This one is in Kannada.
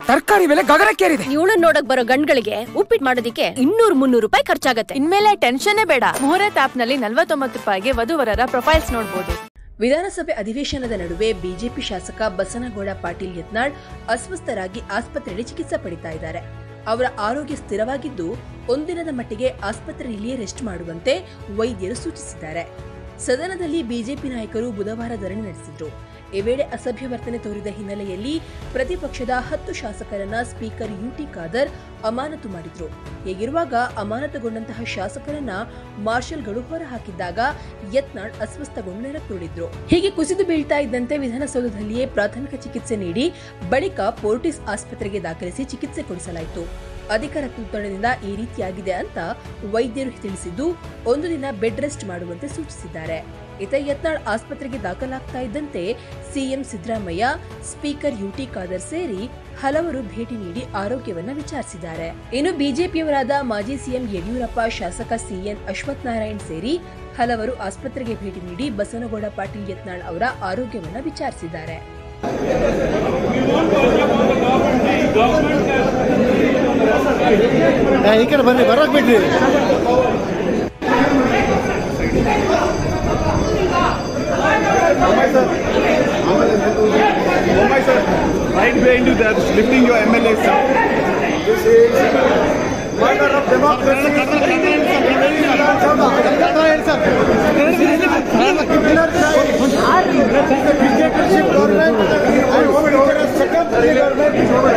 ತರಕಾರಿ ಬೆಲೆ ಗಗನಕ್ಕೇರಿದೆ ಇವಳು ನೋಡಕ್ ಬರೋ ಗಂಡ್ಗಳಿಗೆ ಉಪ್ಪಿಟ್ಟು ಮಾಡೋದಿಕ್ಕೆ ಇನ್ನೂರ್ ಮುನ್ನೂರು ರೂಪಾಯಿ ಖರ್ಚಾಗತ್ತೆ ಇನ್ಮೇಲೆ ಟೆನ್ಷನ್ನೇ ಬೇಡ ಮುಹೂರ್ತ್ ಆಪ್ ನಲ್ಲಿ ನಲ್ವತ್ತೊಂಬತ್ತು ರೂಪಾಯಿಗೆ ವಧುವರರ ಪ್ರೊಫೈಲ್ಸ್ ನೋಡಬಹುದು ವಿಧಾನಸಭೆ ಅಧಿವೇಶನದ ನಡುವೆ ಬಿಜೆಪಿ ಶಾಸಕ ಬಸನಗೌಡ ಪಾಟೀಲ್ ಯತ್ನಾಳ್ ಅಸ್ವಸ್ಥರಾಗಿ ಆಸ್ಪತ್ರೆಯಲ್ಲಿ ಚಿಕಿತ್ಸೆ ಪಡಿತಾ ಇದ್ದಾರೆ ಅವರ ಆರೋಗ್ಯ ಸ್ಥಿರವಾಗಿದ್ದು ಒಂದಿನದ ಮಟ್ಟಿಗೆ ಆಸ್ಪತ್ರೆಯಲ್ಲಿಯೇ ರೆಸ್ಟ್ ಮಾಡುವಂತೆ ವೈದ್ಯರು ಸೂಚಿಸಿದ್ದಾರೆ ಸದನದಲ್ಲಿ ಬಿಜೆಪಿ ನಾಯಕರು ಬುಧವಾರ ಧರಣಿ ನಡೆಸಿದ್ರು ಈ ವೇಳೆ ಅಸಭ್ಯ ವರ್ತನೆ ತೋರಿದ ಹಿನ್ನೆಲೆಯಲ್ಲಿ ಪ್ರತಿಪಕ್ಷದ ಹತ್ತು ಶಾಸಕರನ್ನ ಸ್ಪೀಕರ್ ಯುಟಿ ಖಾದರ್ ಅಮಾನತು ಮಾಡಿದ್ರು ಹೀಗಿರುವಾಗ ಅಮಾನತುಗೊಂಡಂತಹ ಶಾಸಕರನ್ನ ಮಾರ್ಷಲ್ಗಳು ಹೊರಹಾಕಿದ್ದಾಗ ಯತ್ನಾಳ್ ಅಸ್ವಸ್ಥಗೊಂಡು ನೆಲಕ್ಕುರುಳಿದ್ರು ಹೀಗೆ ಕುಸಿದು ಬೀಳ್ತಾ ಇದ್ದಂತೆ ವಿಧಾನಸೌಧದಲ್ಲಿಯೇ ಪ್ರಾಥಮಿಕ ಚಿಕಿತ್ಸೆ ನೀಡಿ ಬಳಿಕ ಪೋರ್ಟಿಸ್ ಆಸ್ಪತ್ರೆಗೆ ದಾಖಲಿಸಿ ಚಿಕಿತ್ಸೆ ಕೊಡಿಸಲಾಯಿತು ಅಧಿಕ ರಕ್ತದೊತ್ತಡದಿಂದ ಈ ರೀತಿಯಾಗಿದೆ ಅಂತ ವೈದ್ಯರು ತಿಳಿಸಿದ್ದು ಒಂದು ದಿನ ಬೆಡ್ ರೆಸ್ಟ್ ಮಾಡುವಂತೆ ಸೂಚಿಸಿದ್ದಾರೆ ಇತ ಯತ್ನಾಳ್ ಆಸ್ಪತ್ರೆಗೆ ದಾಖಲಾಗ್ತಾ ಇದ್ದಂತೆ CM Siddaramaiah speaker UT Khader ಸೇರಿ ಹಲವರು ಭೇಟಿ ನೀಡಿ ಆರೋಗ್ಯವನ್ನ ವಿಚಾರಿಸಿದ್ದಾರೆ ಇನ್ನು ಬಿಜೆಪಿಯವರಾದ ಮಾಜಿ ಸಿಎಂ ಯಡಿಯೂರಪ್ಪ ಶಾಸಕ ಸಿಎನ್ ಅಶ್ವಥ್ ನಾರಾಯಣ್ ಸೇರಿ ಹಲವರು ಆಸ್ಪತ್ರೆಗೆ ಭೇಟಿ ನೀಡಿ ಬಸವನಗೌಡ ಪಾಟೀಲ್ ಯತ್ನಾಳ್ ಅವರ ಆರೋಗ್ಯವನ್ನ ವಿಚಾರಿಸಿದ್ದಾರೆ ಈ ಕಡೆ ಬರ್ರಿ ಬರೋಕ್ ಬಿಡ್ರಿ Right behind you, they are lifting your MLA, sir. This is murder of democracy. Dictatorship government and second government